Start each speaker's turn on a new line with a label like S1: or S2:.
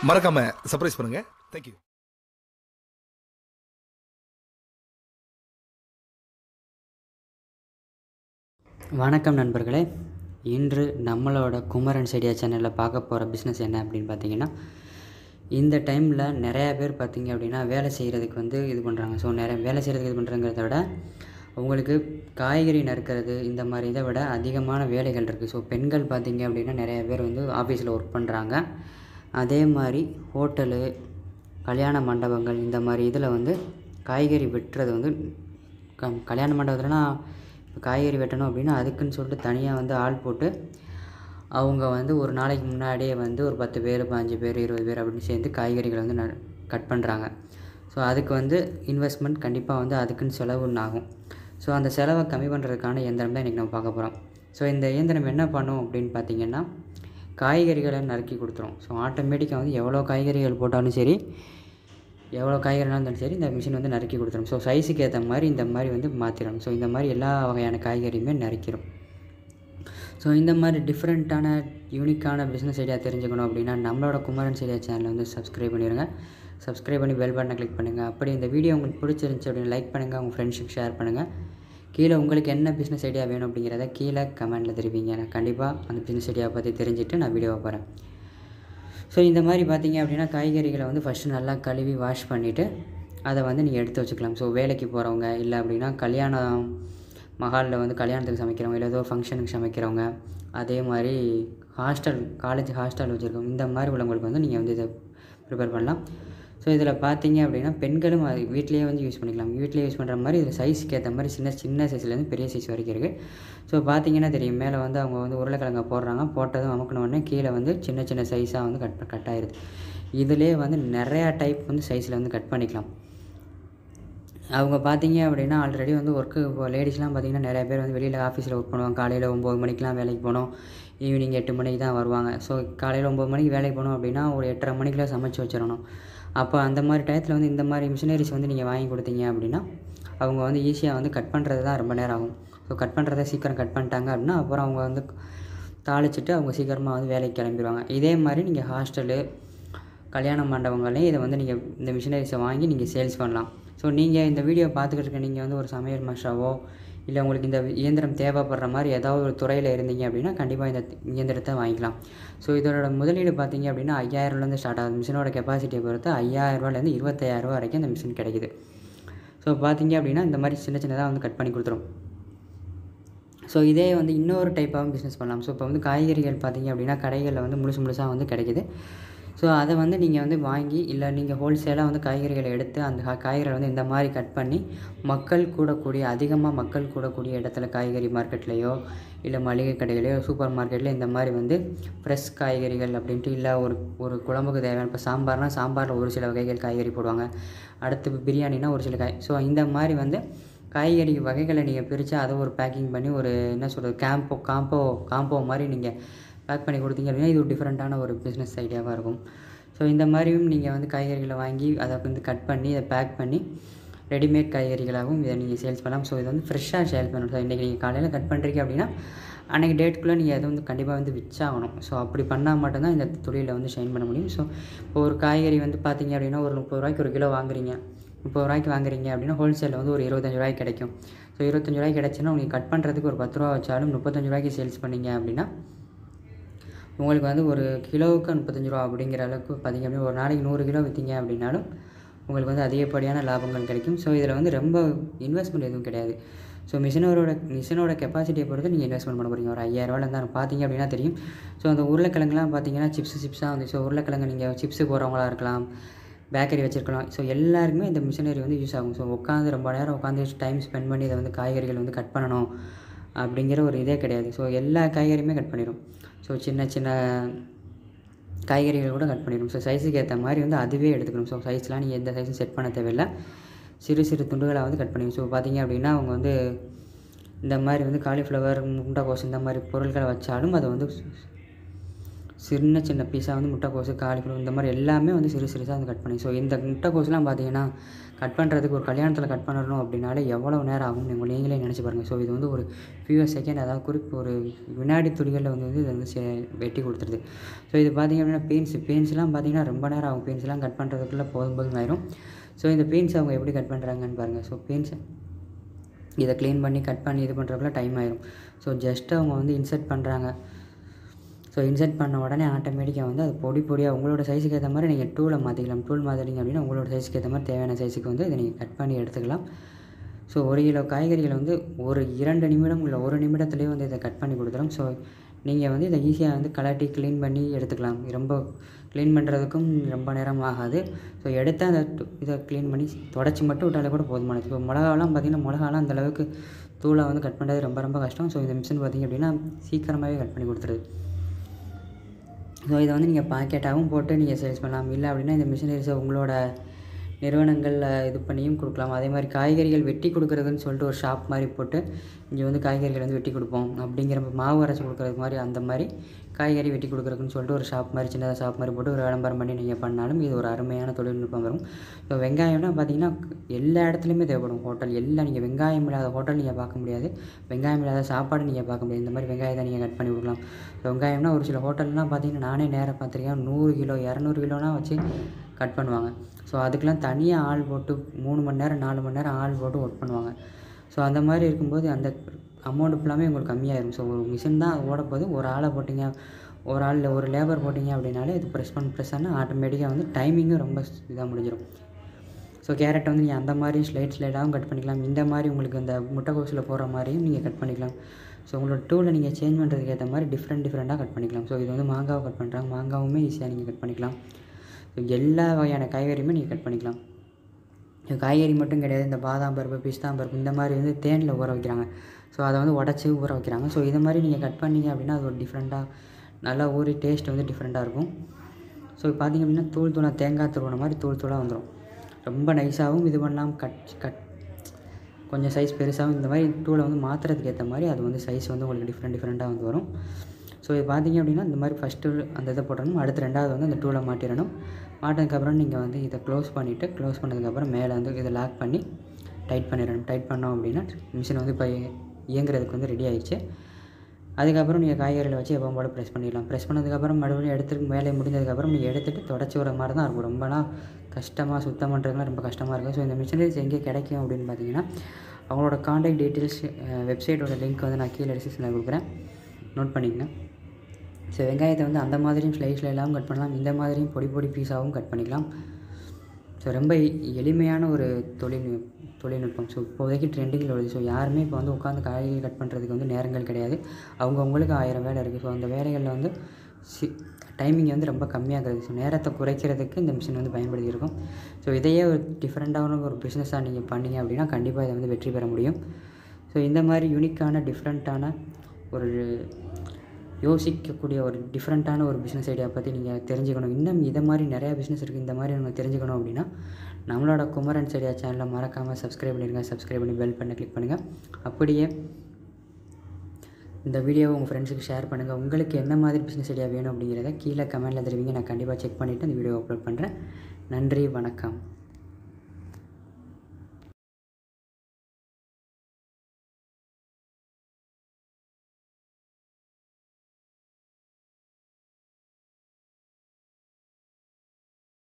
S1: மறக்காம சர்ப்ரைஸ் பண்ணுங்க தேங்க்யூ
S2: வணக்கம் நண்பர்களே இன்று நம்மளோட குமரன் செடியா சேனலில் பார்க்க போகிற பிஸ்னஸ் என்ன அப்படின்னு பார்த்தீங்கன்னா இந்த டைமில் நிறையா பேர் பார்த்தீங்க அப்படின்னா வேலை செய்கிறதுக்கு வந்து இது பண்ணுறாங்க ஸோ நிறைய வேலை செய்கிறதுக்கு இது பண்ணுறங்கிறத விட அவங்களுக்கு காய்கறி நறுக்கிறது இந்த மாதிரி இதை விட அதிகமான வேலைகள் இருக்குது ஸோ பெண்கள் பார்த்தீங்க அப்படின்னா நிறைய பேர் வந்து ஆஃபீஸில் ஒர்க் பண்ணுறாங்க அதே மாதிரி ஹோட்டலு கல்யாண மண்டபங்கள் இந்த மாதிரி இதில் வந்து காய்கறி வெட்டுறது வந்து க கல்யாண மண்டபத்துலனா இப்போ காய்கறி வெட்டணும் அப்படின்னா அதுக்குன்னு சொல்லிட்டு தனியாக வந்து ஆள் போட்டு அவங்க வந்து ஒரு நாளைக்கு முன்னாடியே வந்து ஒரு பத்து பேர் பாஞ்சு பேர் இருபது பேர் அப்படின்னு சேர்ந்து காய்கறிகளை வந்து ந கட் பண்ணுறாங்க ஸோ அதுக்கு வந்து இன்வெஸ்ட்மெண்ட் கண்டிப்பாக வந்து அதுக்குன்னு செலவு ஒன்று ஆகும் ஸோ அந்த செலவை கம்மி பண்ணுறதுக்கான இயந்திரம் தான் இன்றைக்கி நம்ம பார்க்க போகிறோம் ஸோ இந்த இயந்திரம் என்ன பண்ணும் அப்படின்னு பார்த்தீங்கன்னா காய்கறிகளை நறுக்கி கொடுத்துரும் ஸோ ஆட்டோமேட்டிக்காக வந்து எவ்வளோ காய்கறிகள் போட்டாலும் சரி எவ்வளோ காய்கறினாலும் இருந்தாலும் சரி இந்த மிஷின் வந்து நறுக்கி கொடுத்துரும் ஸோ சைஸுக்கு ஏற்ற மாதிரி இந்த மாதிரி வந்து மாற்றிடும் ஸோ இந்த மாதிரி எல்லா வகையான காய்கறியுமே நறுக்கிடும் ஸோ இந்த மாதிரி டிஃப்ரெண்ட்டான யூனிக்கான பிஸ்னஸ் ஐடியா தெரிஞ்சுக்கணும் அப்படின்னா நம்மளோட குமரன் ஐடியா சேனலை வந்து சப்ஸ்கிரைப் பண்ணிடுங்க சப்ஸ்கிரைப் பண்ணி பெல் பட்டனை கிளிக் பண்ணுங்கள் அப்படி இந்த வீடியோ உங்களுக்கு பிடிச்சிருந்துச்சி அப்படின்னு லைக் பண்ணுங்கள் உங்கள் ஃப்ரெண்ட்ஸுக்கு ஷேர் பண்ணுங்கள் கீழே உங்களுக்கு என்ன பிஸ்னஸ் ஐடியா வேணும் அப்படிங்கிறத கீழே கமெண்ட்டில் தெரிவிங்க நான் கண்டிப்பாக அந்த பிஸ்னஸ் ஐடியாவை பற்றி தெரிஞ்சுட்டு நான் வீடியோவை போகிறேன் ஸோ இந்த மாதிரி பார்த்தீங்க அப்படின்னா காய்கறிகளை வந்து ஃபஸ்ட்டு நல்லா கழுவி வாஷ் பண்ணிவிட்டு அதை வந்து நீங்கள் எடுத்து வச்சுக்கலாம் ஸோ வேலைக்கு போகிறவங்க இல்லை அப்படின்னா கல்யாணம் மஹாலில் வந்து கல்யாணத்துக்கு சமைக்கிறவங்க இல்லை ஏதோ ஃபங்க்ஷனுக்கு சமைக்கிறவங்க அதே மாதிரி ஹாஸ்டல் காலேஜ் ஹாஸ்டல் வச்சுருக்கோம் இந்த மாதிரி உள்ளவங்களுக்கு வந்து நீங்கள் வந்து இதை ப்ரிப்பேர் பண்ணலாம் ஸோ இதில் பார்த்தீங்க அப்படின்னா பெண்களும் அது வீட்லேயே வந்து யூஸ் பண்ணிக்கலாம் வீட்லேயே யூஸ் பண்ணுற மாதிரி இதில் சைஸுக்கு ஏற்ற மாதிரி சின்ன சின்ன சைஸ்லேருந்து பெரிய சைஸ் வரைக்கும் இருக்குது ஸோ பார்த்தீங்கன்னா தெரியும் மேலே வந்து அவங்க வந்து உருளைக்கிழங்க போடுறாங்க போட்டதும் அமுக்கின உடனே கீழே வந்து சின்ன சின்ன சைஸாக வந்து கட் கட் ஆயிடுது இதிலே வந்து நிறையா டைப் வந்து சைஸில் வந்து கட் பண்ணிக்கலாம் அவங்க பார்த்தீங்க அப்படின்னா ஆல்ரெடி வந்து ஒர்க்கு இப்போ லேடிஸ்லாம் பார்த்தீங்கன்னா நிறைய பேர் வந்து வெளியில் ஆஃபீஸில் ஒர்க் பண்ணுவாங்க காலையில் ஒம்பது மணிக்கெலாம் வேலைக்கு போகணும் ஈவினிங் எட்டு மணிக்கு தான் வருவாங்க ஸோ காலையில் ஒம்பது மணிக்கு வேலைக்கு போகணும் அப்படின்னா ஒரு எட்டரை மணிக்கெலாம் சமைச்சு வச்சிடணும் அப்போ அந்த மாதிரி டயத்தில் வந்து இந்த மாதிரி மிஷினரிஸ் வந்து நீங்கள் வாங்கி கொடுத்தீங்க அப்படின்னா அவங்க வந்து ஈஸியாக வந்து கட் பண்ணுறது தான் ரொம்ப நேரம் ஆகும் ஸோ கட் பண்ணுறத சீக்கிரம் கட் பண்ணிட்டாங்க அப்படின்னா அப்புறம் அவங்க வந்து தாளிச்சிட்டு அவங்க சீக்கிரமாக வந்து வேலைக்கு கிளம்பிடுவாங்க இதே மாதிரி நீங்கள் ஹாஸ்டலு கல்யாண மண்டபங்கள்லையும் இதை வந்து நீங்கள் இந்த மிஷினரிஸை வாங்கி நீங்கள் சேல்ஸ் பண்ணலாம் ஸோ நீங்கள் இந்த வீடியோ பார்த்துக்கிட்டு இருக்க நீங்கள் வந்து ஒரு சமையல் மாஸ்டராவோ இல்லை உங்களுக்கு இந்த இயந்திரம் தேவைப்படுற மாதிரி ஏதாவது ஒரு துறையில் இருந்தீங்க அப்படின்னா கண்டிப்பாக இந்த இயந்திரத்தை வாங்கிக்கலாம் ஸோ இதோட முதலீடு பார்த்தீங்க அப்படின்னா ஐயாயிரம்லேருந்து ஸ்டார்ட் ஆகுது மிஷினோட கெப்பாசிட்டியை பொறுத்து ஐயாயிரரூவாலேருந்து இருபத்தாயிரரூவா வரைக்கும் இந்த மிஷின் கிடைக்குது ஸோ பார்த்தீங்க அப்படின்னா இந்த மாதிரி சின்ன சின்னதாக வந்து கட் பண்ணி கொடுத்துரும் ஸோ இதே வந்து இன்னொரு டைப்பாகவும் பிஸ்னஸ் பண்ணலாம் ஸோ இப்போ வந்து காய்கறிகள் பார்த்தீங்க அப்படின்னா கடைகளில் வந்து முழுசு முழுசாக வந்து கிடைக்குது ஸோ அதை வந்து நீங்கள் வந்து வாங்கி இல்லை நீங்கள் ஹோல்சேலாக வந்து காய்கறிகளை எடுத்து அந்த கா- காய்கறிகளை வந்து இந்த மாதிரி கட் பண்ணி மக்கள் கூடக்கூடிய அதிகமாக மக்கள் கூடக்கூடிய இடத்துல காய்கறி மார்க்கெட்லேயோ இல்லை மளிகை கடைகளையோ சூப்பர் மார்க்கெட்டில் இந்த மாதிரி வந்து ஃப்ரெஷ் காய்கறிகள் அப்படின்ட்டு இல்லை ஒரு ஒரு குழம்புக்கு தேவையான இப்போ சாம்பார்னால் சாம்பாரில் ஒரு சில வகைகள் காய்கறி போடுவாங்க அடுத்து பிரியாணினா ஒரு சில காய் ஸோ இந்த மாதிரி வந்து காய்கறி வகைகளை நீங்கள் பிரித்து அதை ஒரு பேக்கிங் பண்ணி ஒரு என்ன சொல்கிறது கேம்போ காம்போ காம்போ மாதிரி நீங்கள் பேக் பண்ணி கொடுத்தீங்க அப்படின்னா இது ஒரு டிஃப்ரெண்ட்டான ஒரு பிஸ்னஸ் ஐடியாவாக இருக்கும் ஸோ இந்த மாதிரியும் நீங்கள் வந்து காய்கறிகளை வாங்கி அதை வந்து கட் பண்ணி அதை பேக் பண்ணி ரெடிமேட் காய்கறிகளாகவும் இதை நீங்கள் சேல்ஸ் பண்ணலாம் ஸோ இது வந்து ஃப்ரெஷ்ஷாக சேல்ஸ் பண்ணணும் ஸோ இன்றைக்கி நீங்கள் காலையில் கட் பண்ணுறீங்க அப்படின்னா அன்றைக்கி டேட்டுக்குள்ளே நீங்கள் அதை வந்து கண்டிப்பாக வந்து விற்றாகணும் ஸோ அப்படி பண்ணால் மட்டும்தான் இந்த தொழிலில் வந்து ஷைன் பண்ண முடியும் ஸோ இப்போ ஒரு காய்கறி வந்து பார்த்தீங்க அப்படின்னா ஒரு முப்பது ரூபாய்க்கு ஒரு கிலோ வாங்குறீங்க முப்பது ரூபாய்க்கு வாங்குறீங்க அப்படின்னா ஹோல்சேலில் வந்து ஒரு இருபத்தஞ்சு ரூபாய்க்கு கிடைக்கும் ஸோ இருபத்தஞ்சு ரூபாய்க்கு கிடச்சுன்னா உங்களுக்கு கட் பண்ணுறதுக்கு ஒரு பத்து ரூபா வச்சாலும் முப்பத்தஞ்சு ரூபாய்க்கு சேல்ஸ் பண்ணீங்க அப்படின்னா உங்களுக்கு வந்து ஒரு கிலோவுக்கு முப்பத்தஞ்சு ரூபா அப்படிங்கிற அளவுக்கு பார்த்தீங்க அப்படின்னா ஒரு நாளைக்கு நூறு கிலோ விற்றீங்க அப்படின்னாலும் உங்களுக்கு வந்து அதிகப்படியான லாபங்கள் கிடைக்கும் ஸோ இதில் வந்து ரொம்ப இன்வெஸ்ட்மெண்ட் எதுவும் கிடையாது ஸோ மிஷினோட மிஷினோட கெப்பாசிட்டியை பொறுத்து நீங்கள் இன்வெஸ்ட்மெண்ட் பண்ண போகிறீங்க ஒரு ஐயாயிரரூவாலேருந்து தான் பார்த்தீங்க அப்படின்னா தெரியும் ஸோ அந்த உருளைக்கிழங்குலாம் பார்த்தீங்கன்னா சிப்ஸ் சிப்ஸாக வந்து ஸோ உருளைக்கிழங்கு நீங்கள் சிப்ஸு போகிறவங்களா இருக்கலாம் பேக்கரி வச்சுருக்கலாம் ஸோ எல்லாருக்குமே இந்த மிஷினரி வந்து யூஸ் ஆகும் ஸோ உட்காந்து ரொம்ப நேரம் உட்காந்து டைம் ஸ்பெண்ட் பண்ணி இதை வந்து காய்கறிகள் வந்து கட் பண்ணணும் அப்படிங்கிற ஒரு இதே கிடையாது ஸோ எல்லா காய்கறியுமே கட் பண்ணிடும் ஸோ சின்ன சின்ன காய்கறிகள் கூட கட் பண்ணிடும் ஸோ சைஸுக்கு ஏற்ற மாதிரி வந்து அதுவே எடுத்துக்கணும் ஸோ சைஸ்லாம் நீங்கள் எந்த சைஸும் செட் பண்ண தேவையில்லை சிறு சிறு துண்டுகளாக வந்து கட் பண்ணிடும் ஸோ பார்த்தீங்க அப்படின்னா அவங்க வந்து இந்த மாதிரி வந்து காலிஃப்ளவர் முட்டைக்கோஸ் இந்த மாதிரி பொருட்களை வச்சாலும் அதை வந்து சின்ன சின்ன பீஸாக வந்து முட்டைக்கோசு காலிஃப்ளவர் இந்த மாதிரி எல்லாமே வந்து சிறு சிறுசாக வந்து கட் பண்ணி ஸோ இந்த முட்டைக்கோசுலாம் பார்த்தீங்கன்னா கட் பண்ணுறதுக்கு ஒரு கல்யாணத்தில் கட் பண்ணணும் அப்படின்னாலே எவ்வளோ நேரம் ஆகும் நீங்கள் நீங்களே நினச்சி பாருங்கள் ஸோ இது வந்து ஒரு ஃபியூ செகண்ட் அதாவது குறிப்பு ஒரு வினாடி துளிகளில் வந்து இது வந்து செ- வெட்டி கொடுத்துருது ஸோ இது பார்த்தீங்க அப்படின்னா பீன்ஸ் பீன்ஸ்லாம் பார்த்தீங்கன்னா ரொம்ப நேரம் ஆகும் பீன்ஸ்லாம் கட் பண்ணுறதுக்குள்ளே போதும் போதும் ஆயிரும் ஸோ இந்த பீன்ஸ் அவங்க எப்படி கட் பண்ணுறாங்கன்னு பாருங்கள் ஸோ பீன்ஸ் இதை க்ளீன் பண்ணி கட் பண்ணி இது பண்ணுறதுக்குள்ள டைம் ஆயிரும் ஸோ ஜஸ்ட் அவங்க வந்து இன்சர்ட் பண்ணுறாங்க ஸோ இன்சர்ட் பண்ண உடனே ஆட்டோமேட்டிக்காக வந்து அது பொடி பொடியாக உங்களோட சைஸுக்கு ஏற்ற மாதிரி நீங்கள் டூலை மாற்றிக்கலாம் டூல் மாற்றிங்க அப்படின்னா உங்களோட சைஸுக்கு ஏற்ற மாதிரி தேவையான சைஸுக்கு வந்து இதை நீங்கள் கட் பண்ணி எடுத்துக்கலாம் ஸோ ஒரு கிலோ காய்கறிகளை வந்து ஒரு இரண்டு நிமிடம் இல்லை ஒரு நிமிடத்துலேயே வந்து இதை கட் பண்ணி கொடுத்துரும் ஸோ நீங்கள் வந்து இதை ஈஸியாக வந்து கலட்டி க்ளீன் பண்ணி எடுத்துக்கலாம் ரொம்ப க்ளீன் பண்ணுறதுக்கும் ரொம்ப நேரம் ஆகாது ஸோ எடுத்து அந்த டு- இதை க்ளீன் பண்ணி தொடச்சி மட்டும் விட்டாலே கூட போதுமானது இப்போ மிளகாலாம் பார்த்தீங்கன்னா மிளகாலாம் அந்த அளவுக்கு தூளை வந்து கட் பண்ணுறது ரொம்ப ரொம்ப கஷ்டம் ஸோ இந்த மிஷின் பார்த்தீங்க அப்படின்னா சீக்கிரமாகவே கட் பண்ணி கொடுத்துருது ஸோ இதை வந்து நீங்கள் பாக்கெட்டாகவும் போட்டு நீங்கள் சேல்ஸ் பண்ணலாம் இல்லை அப்படின்னா இந்த மிஷினரிஸை உங்களோட நிறுவனங்களில் இது பண்ணியும் கொடுக்கலாம் அதே மாதிரி காய்கறிகள் வெட்டி கொடுக்குறதுன்னு சொல்லிட்டு ஒரு ஷாப் மாதிரி போட்டு இங்கே வந்து காய்கறிகள் வந்து வெட்டி கொடுப்போம் அப்படிங்கிற மாவு அரைச்சி கொடுக்குறது மாதிரி அந்த மாதிரி காய்கறி வெட்டி கொடுக்குறதுன்னு சொல்லிட்டு ஒரு ஷாப் மாதிரி சின்னதாக ஷாப் மாதிரி போட்டு ஒரு விளம்பரம் பண்ணி நீங்கள் பண்ணாலும் இது ஒரு அருமையான தொழில்நுட்பம் வரும் ஸோ வெங்காயம்னா பார்த்தீங்கன்னா எல்லா இடத்துலையுமே தேவைப்படும் ஹோட்டல் எல்லாம் நீங்கள் வெங்காயம் இல்லாத ஹோட்டல் நீங்கள் பார்க்க முடியாது வெங்காயம் இல்லாத சாப்பாடு நீங்கள் பார்க்க முடியாது இந்த மாதிரி வெங்காயத்தை நீங்கள் கட் பண்ணி கொடுக்கலாம் ஸோ வெங்காயம்னா ஒரு சில ஹோட்டல்லாம் பார்த்தீங்கன்னா நானே நேராக பார்த்துருக்கேன் நூறு கிலோ இரநூறு கிலோனா வச்சு கட் பண்ணுவாங்க ஸோ அதுக்கெலாம் தனியாக ஆள் போட்டு மூணு மணி நேரம் நாலு மணி நேரம் ஆள் போட்டு ஒர்க் பண்ணுவாங்க ஸோ அந்த மாதிரி இருக்கும்போது அந்த அமௌண்ட் ஃபுல்லாமே உங்களுக்கு கம்மியாயிரும் ஸோ ஒரு மிஷின் தான் ஓட போது ஒரு ஆளை போட்டிங்க ஒரு ஆள் ஒரு லேபர் போட்டிங்க அப்படின்னாலே இது ப்ரெஸ் பண்ண ப்ரெஸ் ஆனால் ஆட்டோமேட்டிக்காக வந்து டைமிங்கும் ரொம்ப இதாக முடிஞ்சிடும் ஸோ கேரட் வந்து நீங்கள் அந்த மாதிரி ஸ்லைட் ஸ்லைடாகவும் கட் பண்ணிக்கலாம் இந்த மாதிரி உங்களுக்கு இந்த முட்டைக்கோஸில் போகிற மாதிரியும் நீங்கள் கட் பண்ணிக்கலாம் ஸோ உங்களோட டூலை நீங்கள் சேஞ்ச் பண்ணுறதுக்கு ஏற்ற மாதிரி டிஃப்ரெண்ட் டிஃப்ரெண்ட்டாக கட் பண்ணிக்கலாம் ஸோ இது வந்து மாங்காவை கட் பண்ணுறாங்க மாங்காவுமே ஈஸியாக நீங்கள் கட் பண்ணிக்கலாம் ஸோ எல்லா வகையான காய்கறியுமே நீங்கள் கட் பண்ணிக்கலாம் இது காய்கறி மட்டும் கிடையாது இந்த பாதாம் பருப்பு பிஸ்தாம் பருப்பு இந்த மாதிரி வந்து தேனில் ஊற வைக்கிறாங்க ஸோ அதை வந்து உடச்சி ஊற வைக்கிறாங்க ஸோ இது மாதிரி நீங்கள் கட் பண்ணீங்க அப்படின்னா அது ஒரு டிஃப்ரெண்ட்டாக நல்லா ஊறி டேஸ்ட் வந்து டிஃப்ரெண்ட்டாக இருக்கும் ஸோ பார்த்தீங்க அப்படின்னா தூள் தூளாக தேங்காய் துருவன மாதிரி தூள் தூளாக வந்துடும் ரொம்ப நைஸாகவும் இது பண்ணலாம் கட் கட் கொஞ்சம் சைஸ் பெருசாகவும் இந்த மாதிரி டூலை வந்து மாற்றுறதுக்கு ஏற்ற மாதிரி அது வந்து சைஸ் வந்து உங்களுக்கு டிஃப்ரெண்ட் டிஃப்ரெண்ட்டாக வந்து வரும் ஸோ இது பார்த்தீங்க அப்படின்னா இந்த மாதிரி ஃபஸ்ட்டு அந்த இதை போட்டணும் அடுத்து ரெண்டாவது வந்து அந்த டூலை மாட்டிடணும் மாட்டினதுக்கப்புறம் நீங்கள் வந்து இதை க்ளோஸ் பண்ணிவிட்டு க்ளோஸ் பண்ணதுக்கப்புறம் மேலே வந்து இதை லாக் பண்ணி டைட் பண்ணிடணும் டைட் பண்ணோம் அப்படின்னா மிஷின் வந்து இப்போ இயங்குறதுக்கு வந்து ரெடி ஆயிடுச்சு அதுக்கப்புறம் நீங்கள் காய்கறிகளை வச்சு எப்போ போல ப்ரெஸ் பண்ணிடலாம் ப்ரெஸ் பண்ணதுக்கப்புறம் மறுபடியும் எடுத்து வேலையை முடிஞ்சதுக்கப்புறம் நீங்கள் எடுத்துகிட்டு தொடச்சி வர மாதிரி தான் இருக்கும் ரொம்பலாம் கஷ்டமாக சுத்தம் பண்ணுறதுலாம் ரொம்ப கஷ்டமாக இருக்கும் ஸோ இந்த மிஷினரிஸ் எங்கே கிடைக்கும் அப்படின்னு பார்த்தீங்கன்னா அவங்களோட காண்டாக்ட் டீட்டெயில்ஸ் வெப்சைட்டோட லிங்க் வந்து நான் கீழே டிஸ்கிரிப்ஷனில் கொடுக்குறேன் நோட் பண்ணிக்கங்க ஸோ வெங்காயத்தை வந்து அந்த மாதிரியும் ஸ்லைஸில் எல்லாம் கட் பண்ணலாம் இந்த மாதிரியும் பொடி பொடி பீஸாகவும் கட் பண்ணிக்கலாம் ஸோ ரொம்ப எளிமையான ஒரு தொழில் தொழில்நுட்பம் ஸோ இப்போதைக்கு ட்ரெண்டிங்கில் உள்ளது ஸோ யாருமே இப்போ வந்து உட்காந்து காய்கறி கட் பண்ணுறதுக்கு வந்து நேரங்கள் கிடையாது அவங்கவுங்களுக்கு ஆயிரம் வேலை இருக்குது ஸோ அந்த வேலைகளில் வந்து சி டைமிங் வந்து ரொம்ப கம்மியாகிறது ஸோ நேரத்தை குறைக்கிறதுக்கு இந்த மிஷின் வந்து பயன்படுத்தி இருக்கும் ஸோ இதையே ஒரு டிஃப்ரெண்ட்டான ஒரு பிஸ்னஸாக நீங்கள் பண்ணீங்க அப்படின்னா கண்டிப்பாக இதை வந்து வெற்றி பெற முடியும் ஸோ இந்த மாதிரி யூனிக்கான டிஃப்ரெண்ட்டான ஒரு யோசிக்கக்கூடிய ஒரு டிஃப்ரெண்ட்டான ஒரு பிஸ்னஸ் ஐடியா பற்றி நீங்கள் தெரிஞ்சுக்கணும் இன்னும் இதை மாதிரி நிறையா பிஸ்னஸ் இருக்குது இந்த மாதிரி நம்ம தெரிஞ்சுக்கணும் அப்படின்னா நம்மளோட குமரன் ஐடியா சேனலை மறக்காமல் சப்ஸ்கிரைப் பண்ணிடுங்க சப்ஸ்கிரைப் பண்ணி பெல் பண்ண கிளிக் பண்ணுங்கள் அப்படியே இந்த வீடியோவை உங்கள் ஃப்ரெண்ட்ஸுக்கு ஷேர் பண்ணுங்கள் உங்களுக்கு என்ன மாதிரி பிஸ்னஸ் ஐடியா வேணும் அப்படிங்கிறத கீழே கமெண்ட்டில் தெரிவிங்க நான் கண்டிப்பாக செக் பண்ணிவிட்டு இந்த வீடியோ அப்லோட் பண்ணுறேன் நன்றி வணக்கம்